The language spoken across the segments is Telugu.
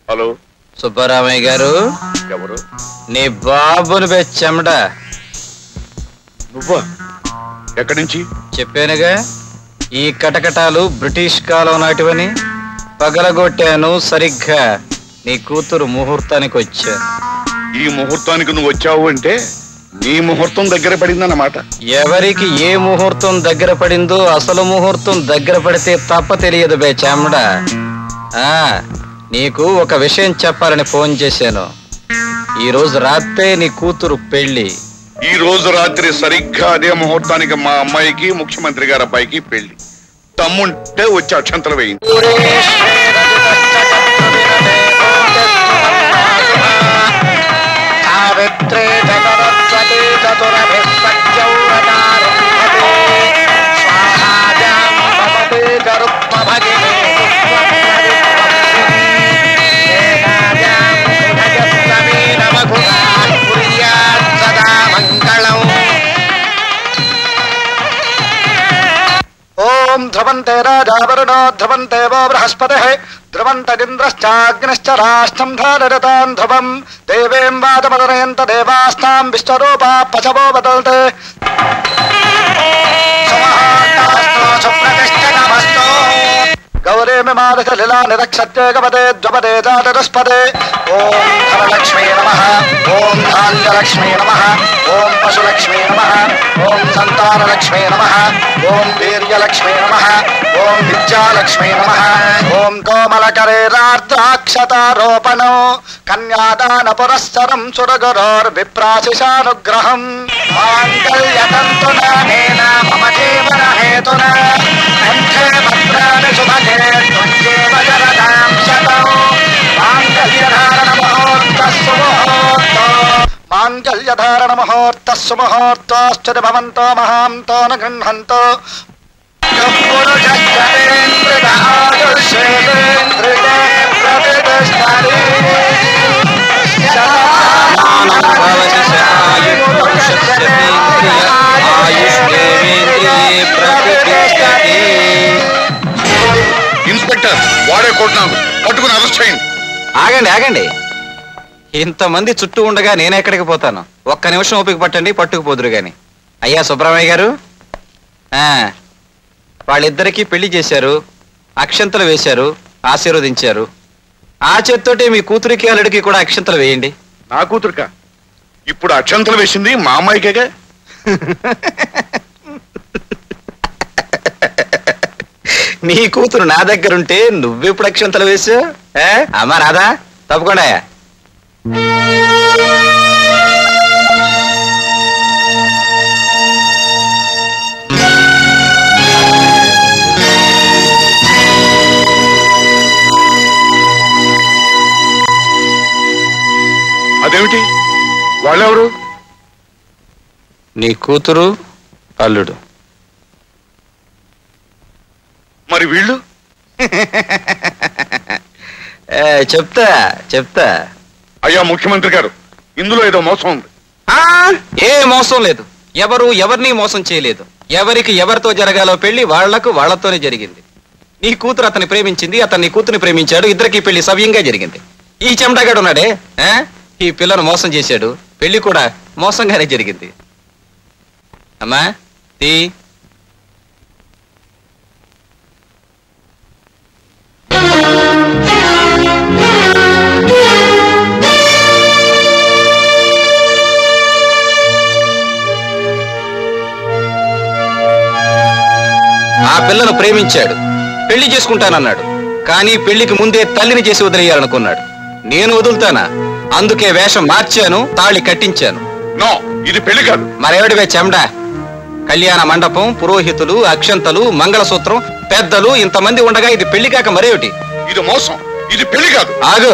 హలో సుబ్బరామయ్య గారు ఎవరు నీ బాబుని పే చెమట నువ్వా ఎక్కడి నుంచి చెప్పానుగా ఈ కటకటాలు బ్రిటిష్ కాలం నాటివని పగలగొట్టాను సరిగ్గా నీ కూతురు ముహూర్తానికి వచ్చా ఈ ముహూర్తానికి నువ్వు వచ్చావు అంటే నీ ముహూర్తం దగ్గర పడిందన్నమాట ఎవరికి ఏ ముహూర్తం దగ్గర పడిందో అసలు ముహూర్తం దగ్గర పడితే తప్ప తెలియదు బే చెమడ ఆ నీకు ఒక విషయం చెప్పాలని ఫోన్ చేశాను ఈ రోజు రాత్రే నీ కూతురు పెళ్లి ఈ రోజు రాత్రి సరిగ్గా అదే ముహూర్తానికి మా అమ్మాయికి ముఖ్యమంత్రి గారి అబ్బాయికి పెళ్లి తమ్ముంటే వచ్చి అక్షంతలు వేయింది సావిత్రే జగరస్వతి చతురభిస్సత్యౌరతారంభతే స్వాహాజాం భవతి గరుత్మ భగిని సదా మంగళం ఓం ధ్రువంతే రాజావరుణో ధ్రువంతే వో బృహస్పతి ధ్రువంతరింద్రశ్చాగ్నిశ్చ రాష్ట్రం ధారరతాన్ ధ్రువం దేవేం వాదమదనయంత దేవాస్తాం విశ్వరూపా పశవో వదల్తే గౌరీమి మాదశ లీలా నిరక్షత్యే గపదే ద్వపదే జాతరుస్పదే ఓం ధనలక్ష్మీ నమ ఓం ధాన్యలక్ష్మీ నమ ఓం పశులక్ష్మీ నమ ఓం సంతానలక్ష్మీ నమ ఓం వీర్యలక్ష్మీ నమ ఓం విద్యాలక్ష్మీ నమ ఓం కోమలకరేరార్ద్రాక్షతారోపణం కన్యాదాన పురస్సరం సురగురోర్విప్రాశిషానుగ్రహం మాంగళ్యతంతునా మమ జీవన హేతునా కంఠే భద్రాని శుభగే త్వజ్జేవ జరదాం శతం మాంగళ్యధారణ ముహూర్తస్సు ముహూర్తో మాంగళ్యధారణ ముహూర్తస్సు ముహూర్తోశ్చరి భవంతో మహాంతో న గృహంతో ఇన్స్పెక్టర్ వాడే కొట్టినాను పట్టుకుని అరెస్ట్ చేయండి ఆగండి ఆగండి ఇంతమంది చుట్టూ ఉండగా నేను ఎక్కడికి పోతాను ఒక్క నిమిషం ఓపిక పట్టండి పట్టుకుపోదురు గాని అయ్యా సుబ్రహ్మణ్య గారు ఆ, వాళ్ళిద్దరికీ పెళ్లి చేశారు అక్షంతలు వేశారు ఆశీర్వదించారు ఆ చేత్తోటే మీ కూతురికి అల్లుడికి కూడా అక్షంతలు వేయండి నా కూతురుక ఇప్పుడు అక్షంతలు వేసింది మా అమ్మాయికేగా నీ కూతురు నా దగ్గరుంటే నువ్వెప్పుడు అక్షంతలు వేసావు ఏ? అమ్మా రాదా తప్పకుండా అదేమిటి వాళ్ళెవరు నీ కూతురు అల్లుడు మరి వీళ్ళు ఏ, చెప్తా చెప్తా అయ్యా ముఖ్యమంత్రి గారు ఇందులో ఏదో మోసం ఉంది ఆ, ఏ మోసం లేదు ఎవరు ఎవరిని మోసం చేయలేదు ఎవరికి ఎవరితో జరగాలో పెళ్లి వాళ్లకు వాళ్లతోనే జరిగింది నీ కూతురు అతన్ని ప్రేమించింది అతన్ని కూతురుని ప్రేమించాడు ఇద్దరికి పెళ్లి సవ్యంగా జరిగింది ఈ చెమటగాడు ఉన్నాడే ఆ? ఈ పిల్లను మోసం చేశాడు పెళ్లి కూడా మోసంగానే జరిగింది అమ్మా తీ ఆ పిల్లను ప్రేమించాడు పెళ్లి చేసుకుంటానన్నాడు కానీ పెళ్లికి ముందే తల్లిని చేసి వదిలేయాలనుకున్నాడు నేను వదులుతానా అందుకే వేషం మార్చాను తాళి కట్టించాను నో ఇది పెళ్లి కాదు మరేవిడివే చెమడా కళ్యాణ మండపం పురోహితులు అక్షంతలు మంగళసూత్రం పెద్దలు ఇంతమంది ఉండగా ఇది పెళ్లి కాక మరేమిటి ఇది మోసం ఇది పెళ్లి కాదు ఆగు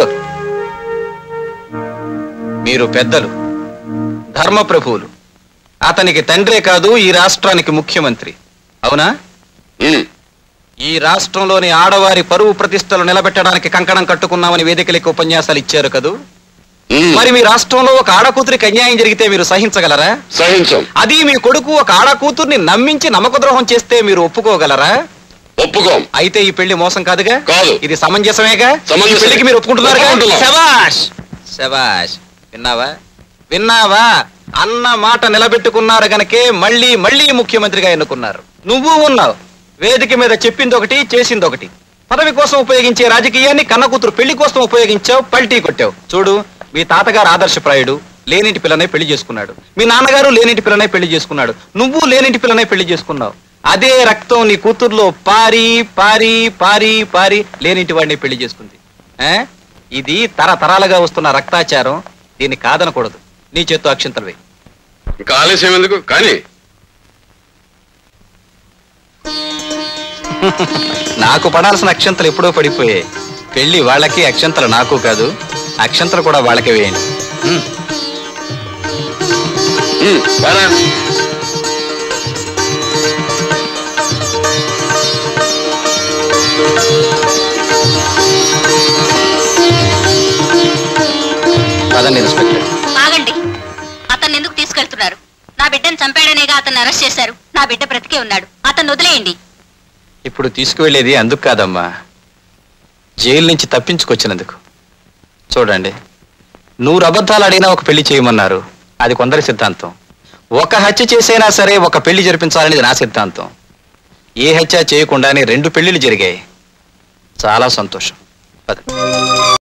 మీరు పెద్దలు ధర్మప్రభువులు అతనికి తండ్రే కాదు ఈ రాష్ట్రానికి ముఖ్యమంత్రి అవునా ఈ రాష్ట్రంలోని ఆడవారి పరువు ప్రతిష్టలు నిలబెట్టడానికి కంకణం కట్టుకున్నామని వేదికలకు ఉపన్యాసాలు ఇచ్చారు కదూ మరి మీ రాష్ట్రంలో ఒక ఆడకూతురికి అన్యాయం జరిగితే మీరు సహించగలరా సహించం అది మీ కొడుకు ఒక ఆడకూతుర్ని నమ్మించి నమ్మకద్రోహం చేస్తే మీరు ఒప్పుకోగలరా ఒప్పుకోం అయితే ఈ పెళ్లి మోసం కాదుగా కాదు. ఇది సమంజసమేగా సమంజసమే. ఈ పెళ్లికి మీరు ఒప్పుకుంటున్నారుగా ఒప్పుకుంటున్నాం. శబాష్ శబాష్ విన్నావా విన్నావా అన్న మాట నిలబెట్టుకున్నారు గనకే మళ్ళీ మళ్ళీ ముఖ్యమంత్రిగా ఎన్నుకున్నారు నువ్వు ఉన్నావు వేదిక మీద చెప్పింది ఒకటి చేసింది ఒకటి పదవి కోసం ఉపయోగించే రాజకీయాన్ని కన్న కూతురు పెళ్లి కోసం ఉపయోగించావు పల్టీ కొట్టావు చూడు మీ తాతగారు ఆదర్శప్రాయుడు లేనింటి పిల్లనే పెళ్లి చేసుకున్నాడు మీ నాన్నగారు లేనింటి పిల్లనే పెళ్లి చేసుకున్నాడు నువ్వు లేనింటి పిల్లనే పెళ్లి చేసుకున్నావు అదే రక్తం నీ కూతుర్లో పారి పారి పారి పారి లేనింటి వాడిని పెళ్లి చేసుకుంది ఆ? ఇది తరతరాలుగా వస్తున్న రక్తాచారం దీన్ని కాదనకూడదు నీ చేత్తో అక్షంతలు వేయి ఇంకా ఆలస్యం ఎందుకు కానీ నాకు పడాల్సిన అక్షంతలు ఎప్పుడో పడిపోయాయి పెళ్లి వాళ్ళకి అక్షంతలు నాకు కాదు అక్షంతలు కూడా వాళ్ళకే వేయండి ఉమ్. ఉమ్, రారా. పదండి ఇన్స్పెక్టర్ ఆగండి అతన్ని ఎందుకు తీసుకెళ్తున్నారు నా బిడ్డను చంపాడనేగా అతన్ని అరెస్ట్ చేశారు నా బిడ్డ బ్రతికే ఉన్నాడు అతన్ని వదిలేయండి ఇప్పుడు తీసుకువెళ్ళేది అందుకు కాదమ్మా జైలు నుంచి తప్పించుకొచ్చినందుకు చూడండి నూరు అబద్ధాలు అడిగినా ఒక పెళ్లి చేయమన్నారు అది కొందరి సిద్ధాంతం ఒక హత్య చేసైనా సరే ఒక పెళ్లి జరిపించాలనేది నా సిద్ధాంతం ఏ హత్య చేయకుండానే రెండు పెళ్లిళ్ళు జరిగాయి చాలా సంతోషం పద